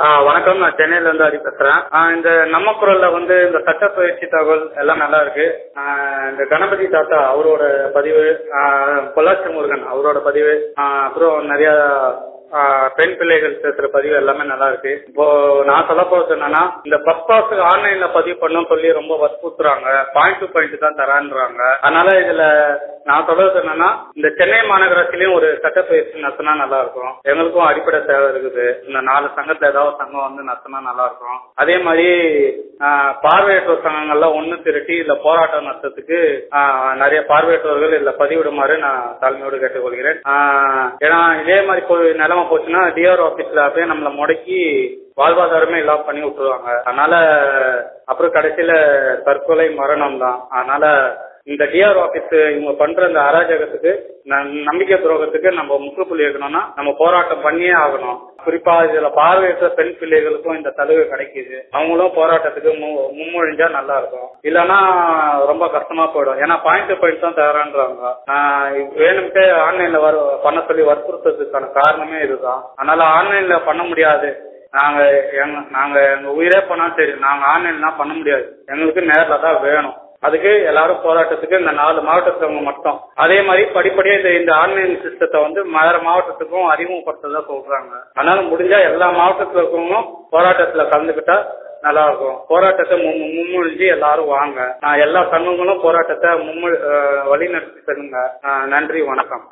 ஆ, வணக்கம் நான் சென்னையில இருந்து ஹரி பேசுறேன் ஆ, இந்த நம்ம குரல்ல வந்து இந்த சட்ட பயிற்சி தகவல் எல்லாம் நல்லா இருக்கு ஆ, இந்த கணபதி தாத்தா அவரோட பதிவு ஆ, பொள்ளாச்சி முருகன் அவரோட பதிவு ஆ, அப்புறம் நிறைய ஆ, பெண் பிள்ளைகள் பேசுற பதிவு எல்லாமே நல்லா இருக்கு இப்போ நான் சொல்ல போறது என்னன்னா இந்த பஸ் பாஸ் ஆன்லைன்ல பதிவு பண்ண சொல்லி ரொம்ப வற்புறுத்துறாங்க பாயிண்ட் டு பாயிண்ட் தான் தரான்றாங்க அதனால இதுல நான் சொல்றது என்னன்னா இந்த சென்னை மாநகராட்சியிலயும் ஒரு சட்டப்பயிற்சி நடத்தினா நல்லா இருக்கும் எங்களுக்கும் அடிப்படை தேவை இருக்குது இந்த நாலு சங்கத்துல ஏதாவது சங்கம் வந்து நடத்தினா நல்லா இருக்கும் அதே மாதிரி ஆஹ், பார்வையற்றோர் சங்கங்கள்ல ஒண்ணு திரட்டி இல்ல போராட்டம் நடத்துறதுக்கு ஆஹ், நிறைய பார்வையற்றோர்கள் இதுல பதிவிடுமாறு நான் தாழ்மையோடு கேட்டுக்கொள்கிறேன் ஆஹ், ஏன்னா இதே மாதிரி போய் நிலைமை போச்சுன்னா டிஆர் ஆபீஸ்ல அப்படியே நம்மளை முடக்கி வாழ்வாதாரமே இல்லாம பண்ணி விட்டுருவாங்க அதனால அப்புறம் கடைசியில தற்கொலை மரணம் தான் அதனால இந்த டிஆர் ஆபீஸ் இவங்க பண்ற இந்த அராஜகத்துக்கு ந- நம்பிக்கை துரோகத்துக்கு நம்ம முற்றுப்புள்ளி வைக்கணும்னா நம்ம போராட்டம் பண்ணியே ஆகணும் குறிப்பா இதுல பார்வையற்ற பெண் பிள்ளைகளுக்கும் இந்த சலுகை கிடைக்குது அவங்களும் போராட்டத்துக்கு மு- முன்மொழிஞ்சா நல்லா இருக்கும் இல்லைன்னா ரொம்ப கஷ்டமா போயிடும் ஏன்னா பாயிண்ட் பாயிண்ட் தான் தரான்றாங்க ஆஹ் இது வேணும்ட்டு ஆன்லைன்ல வர பண்ண சொல்லி வற்புறுத்ததுக்கான காரணமே இதுதான் அதனால ஆன்லைன்ல பண்ண முடியாது நாங்க எங்க நாங்க எங்க உயிரே போனா சரி நாங்க ஆன்லைன்லாம் பண்ண முடியாது எங்களுக்கு நேர்ல தான் வேணும் அதுக்கு எல்லாரும் போராட்டத்துக்கு இந்த நாலு மாவட்டத்துக்கு மட்டும் அதே மாதிரி படிப்படியா இந்த இந்த ஆன்லைன் சிஸ்டத்தை வந்து வேற மாவட்டத்துக்கும் அறிமுகப்படுத்ததான் சொல்றாங்க அதனால முடிஞ்சா எல்லா மாவட்டத்துல இருக்கவங்களும் போராட்டத்துல கலந்துக்கிட்டா நல்லா இருக்கும் போராட்டத்தை முன்- முன்மொழிஞ்சு எல்லாரும் வாங்க ஆஹ் எல்லா சங்கங்களும் போராட்டத்தை முன்மொழி ஆஹ் வழிநடத்தி செல்லுங்க ஆஹ் நன்றி வணக்கம்